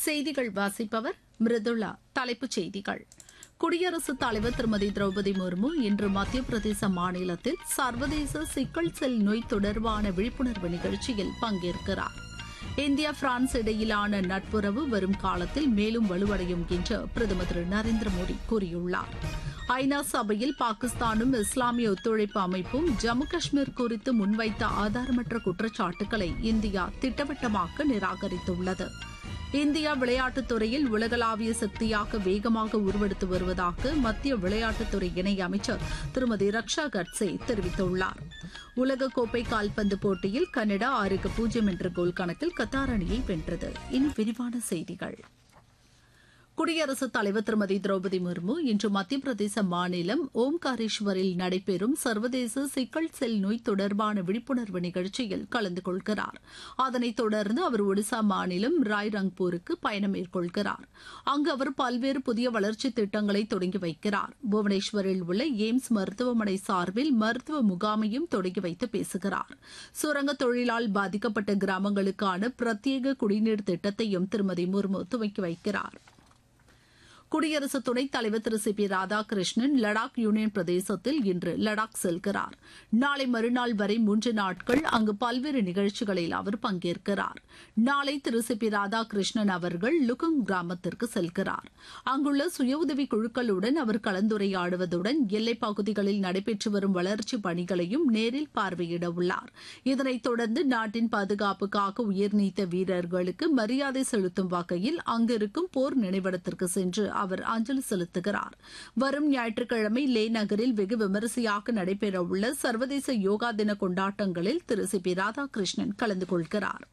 செய்திகள் வாசிப்பவர் மிருதுளா தலைப்புச் செய்திகள் குடியரசுத் தலைவர் திருமதி திரௌபதி முர்மு இன்று மத்திய பிரதேச மாநிலத்தில் சர்வதேச சிக்கல் செல் நோய் தொடர்பான விழிப்புணர்வு நிகழ்ச்சியில் பங்கேற்கிறார் இந்தியா பிரான்ஸ் இடையிலான நட்புறவு வரும் காலத்தில் மேலும் வலுவடையும் என்று பிரதமர் திரு நரேந்திர மோடி கூறியுள்ளார் ஐநா சபையில் பாகிஸ்தானும் இஸ்லாமிய ஒத்துழைப்பு அமைப்பும் ஜம்மு காஷ்மீர் குறித்து முன்வைத்த ஆதாரமற்ற குற்றச்சாட்டுகளை இந்தியா திட்டவட்டமாக நிராகரித்துள்ளது இந்தியா விளையாட்டுத் துறையில் உலகளாவிய சக்தியாக வேகமாக உருவெடுத்து வருவதாக மத்திய விளையாட்டுத்துறை இணை அமைச்சர் திருமதி ரக்ஷா கட்சே தெரிவித்துள்ளார் உலகக்கோப்பை கால்பந்து போட்டியில் கனடா ஆறுக்கு பூஜ்ஜியம் என்ற கோல் கணக்கில் கத்தார் அணியை வென்றது இனி விரிவான செய்திகள் குடியரசுத் தலைவர் திருமதி திரௌபதி முர்மு இன்று மத்திய பிரதேச மாநிலம் ஓம்காரேஸ்வரில் நடைபெறும் சர்வதேச சிக்கல் செல் நோய் தொடர்பான விழிப்புணர்வு நிகழ்ச்சியில் கலந்து கொள்கிறார் அதனைத் தொடர்ந்து அவர் ஒடிசா மாநிலம் ராய்ரங்பூருக்கு பயணம் மேற்கொள்கிறார் அங்கு அவர் பல்வேறு புதிய வளர்ச்சி திட்டங்களை தொடங்கி வைக்கிறார் புவனேஸ்வரில் உள்ள எய்ம்ஸ் மருத்துவமனை சார்பில் மருத்துவ முகாமையும் தொடங்கி வைத்து பேசுகிறார் சுரங்க தொழிலால் பாதிக்கப்பட்ட கிராமங்களுக்கான பிரத்யேக குடிநீர் திட்டத்தையும் திருமதி முர்மு துவக்கி வைக்கிறார் குடியரசு துணைத் தலைவர் Thiru C P Radhakrishnan Ladakh union பிரதேசத்தில் இன்று லடாக் செல்கிறார் நாளை மறுநாள் வரை மூன்று நாட்கள் அங்கு பல்வேறு நிகழ்ச்சிகளில் அவர் பங்கேற்கிறார் நாளை திரு சி பி ராதாகிருஷ்ணன் அவர்கள் லுகுங் கிராமத்திற்கு செல்கிறார் அங்குள்ள சுய உதவி குழுக்களுடன் அவர் கலந்துரையாடுவதுடன் எல்லைப் பகுதிகளில் நடைபெற்று வரும் வளர்ச்சிப் பணிகளையும் நேரில் பார்வையிட உள்ளார் இதனைத் தொடர்ந்து நாட்டின் பாதுகாப்புக்காக உயிர் நீத்த வீரர்களுக்கு மரியாதை செலுத்தும் வகையில் அங்கிருக்கும் போர் நினைவிடத்திற்கு சென்று அவர் அஞ்சலி செலுத்துகிறார் வரும் ஞாயிற்றுக்கிழமை லே நகரில் வெகு விமரிசையாக நடைபெறவுள்ள சர்வதேச யோகா தின கொண்டாட்டங்களில் திரு சி பி ராதாகிருஷ்ணன் கலந்து கொள்கிறார்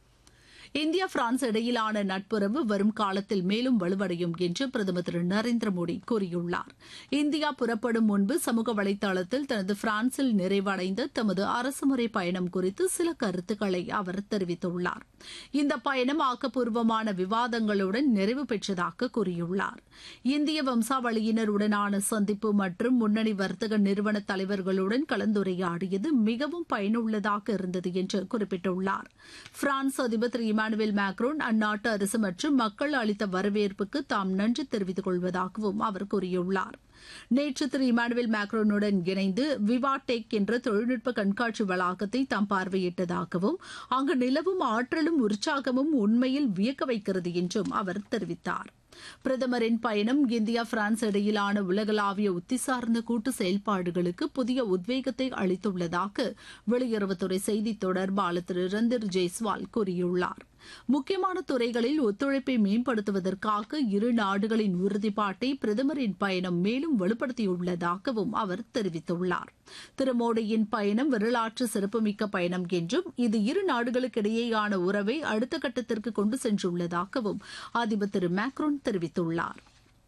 இந்தியா பிரான்ஸ் இடையிலான நட்புறவு வரும் காலத்தில் மேலும் வலுவடையும் என்று பிரதமர் திரு நரேந்திர மோடி கூறியுள்ளார் இந்தியா புறப்படும் முன்பு சமூக வலைதளத்தில் தனது பிரான்சில் நிறைவடைந்த தமது அரசுமுறை பயணம் குறித்து சில கருத்துக்களை அவர் தெரிவித்துள்ளார் இந்த பயணம் ஆக்கப்பூர்வமான விவாதங்களுடன் நிறைவு பெற்றதாக கூறியுள்ளார் இந்திய வம்சாவளியினருடனான சந்திப்பு மற்றும் முன்னணி வர்த்தக நிறுவன தலைவர்களுடன் கலந்துரையாடியது மிகவும் பயனுள்ளதாக இருந்தது என்று குறிப்பிட்டுள்ளார் பிரான்ஸ் அதிபர் திரு இமானுவேல் மேக்ரோன் அந்நாட்டு அரசு மற்றும் மக்கள் அளித்த வரவேற்புக்கு தாம் நன்றி தெரிவித்துக் கொள்வதாகவும் அவர் கூறியுள்ளார் நேற்று திரு இமானுவேல் மேக்ரோனுடன் இணைந்து விவா டெக் என்ற தொழில்நுட்ப கண்காட்சி வளாகத்தை தாம் பார்வையிட்டதாகவும் அங்கு நிலவும் ஆற்றலும் உற்சாகமும் உண்மையில் வியக்க வைக்கிறது என்றும் அவர் தெரிவித்தார் பிரதமரின் பயணம் இந்தியா பிரான்ஸ் இடையிலான உலகளாவிய உத்தி சார்ந்த கூட்டு செயல்பாடுகளுக்கு புதிய உத்வேகத்தை அளித்துள்ளதாக வெளியுறவுத்துறை செய்தி தொடர்பாளர் திரு ரந்தீர் ஜெய்ஸ்வால் கூறியுள்ளார் முக்கியமான துறைகளில் ஒத்துழைப்பை மேம்படுத்துவதற்காக இரு நாடுகளின் உறுதிப்பாட்டை பிரதமரின் பயணம் மேலும் வலுப்படுத்தியுள்ளதாகவும் அவர் தெரிவித்துள்ளார் திரு மோடியின் பயணம் வரலாற்று சிறப்புமிக்க பயணம் என்றும் இது இரு நாடுகளுக்கிடையேயான உறவை அடுத்த கட்டத்திற்கு கொண்டு சென்றுள்ளதாகவும் அதிபர் திரு மேக்ரோன் தெரிவித்துள்ளார்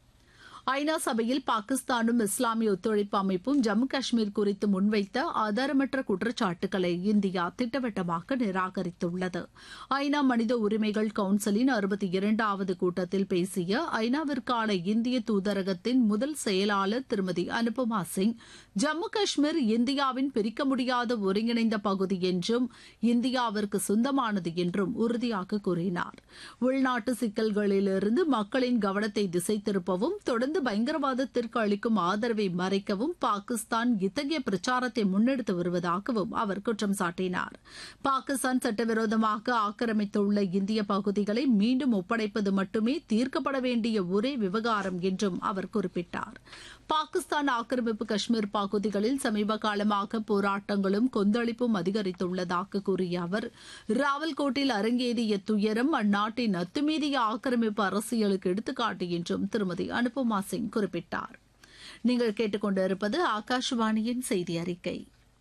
ஐநா சபையில் பாகிஸ்தானும் இஸ்லாமிய ஒத்துழைப்பு அமைப்பும் ஜம்மு காஷ்மீர் குறித்து முன்வைத்த ஆதாரமற்ற குற்றச்சாட்டுகளை இந்தியா திட்டவட்டமாக நிராகரித்துள்ளது ஐநா மனித உரிமைகள் கவுன்சிலின் அறுபத்தி இரண்டாவது கூட்டத்தில் பேசிய ஐநாவிற்கான இந்திய தூதரகத்தின் முதல் செயலாளர் திருமதி அனுபமா சிங் ஜம்மு காஷ்மீர் இந்தியாவின் பிரிக்க முடியாத ஒருங்கிணைந்த பகுதி என்றும் இந்தியாவிற்கு சொந்தமானது என்றும் உறுதியாக கூறினார் உள்நாட்டு சிக்கல்களிலிருந்து மக்களின் கவனத்தை திசை திருப்பவும் தொடர்ந்து பயங்கரவாதத்திற்கு அளிக்கும் ஆதரவை மறைக்கவும் பாகிஸ்தான் இத்தகைய பிரச்சாரத்தை முன்னெடுத்து வருவதாகவும் அவர் குற்றம் சாட்டினார் பாகிஸ்தான் சட்டவிரோதமாக ஆக்கிரமித்துள்ள இந்திய பகுதிகளை மீண்டும் ஒப்படைப்பது மட்டுமே தீர்க்கப்பட வேண்டிய ஒரே விவகாரம் என்றும் அவர் குறிப்பிட்டார் பாகிஸ்தான் ஆக்கிரமிப்பு காஷ்மீர் பகுதிகளில் சமீப காலமாக போராட்டங்களும் கொந்தளிப்பும் அதிகரித்துள்ளதாக கூறிய அவர் ராவல்கோட்டில் அரங்கேறிய துயரம் அந்நாட்டின் அத்துமீறிய ஆக்கிரமிப்பு அரசியலுக்கு எடுத்துக்காட்டு என்றும் திருமதி அனுபமா சிங் குறிப்பிட்டார் நீங்கள் கேட்டுக்கொண்டிருப்பது ஆகாஷவாணியின் செய்தி அறிக்கை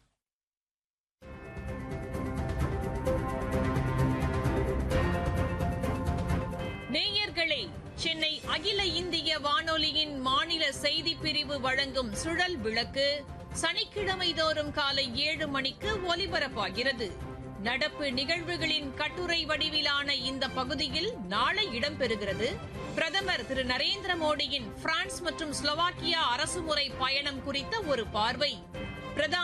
நேயர்களே சென்னை அகில இந்திய வானொலியின் மாநில செய்திப் பிரிவு வழங்கும் சுழல் விளக்கு சனிக்கிழமை தோறும் காலை ஏழு மணிக்கு ஒலிபரப்பாகிறது நடப்பு நிகழ்வுகளின் கட்டுரை வடிவிலான இந்த பகுதியில் நாளை இடம்பெறுகிறது பிரதமர் திரு நரேந்திர மோடியின் பிரான்ஸ் மற்றும் ஸ்லோவாக்கியா அரசுமுறை பயணம் குறித்த ஒரு பார்வை பிரதா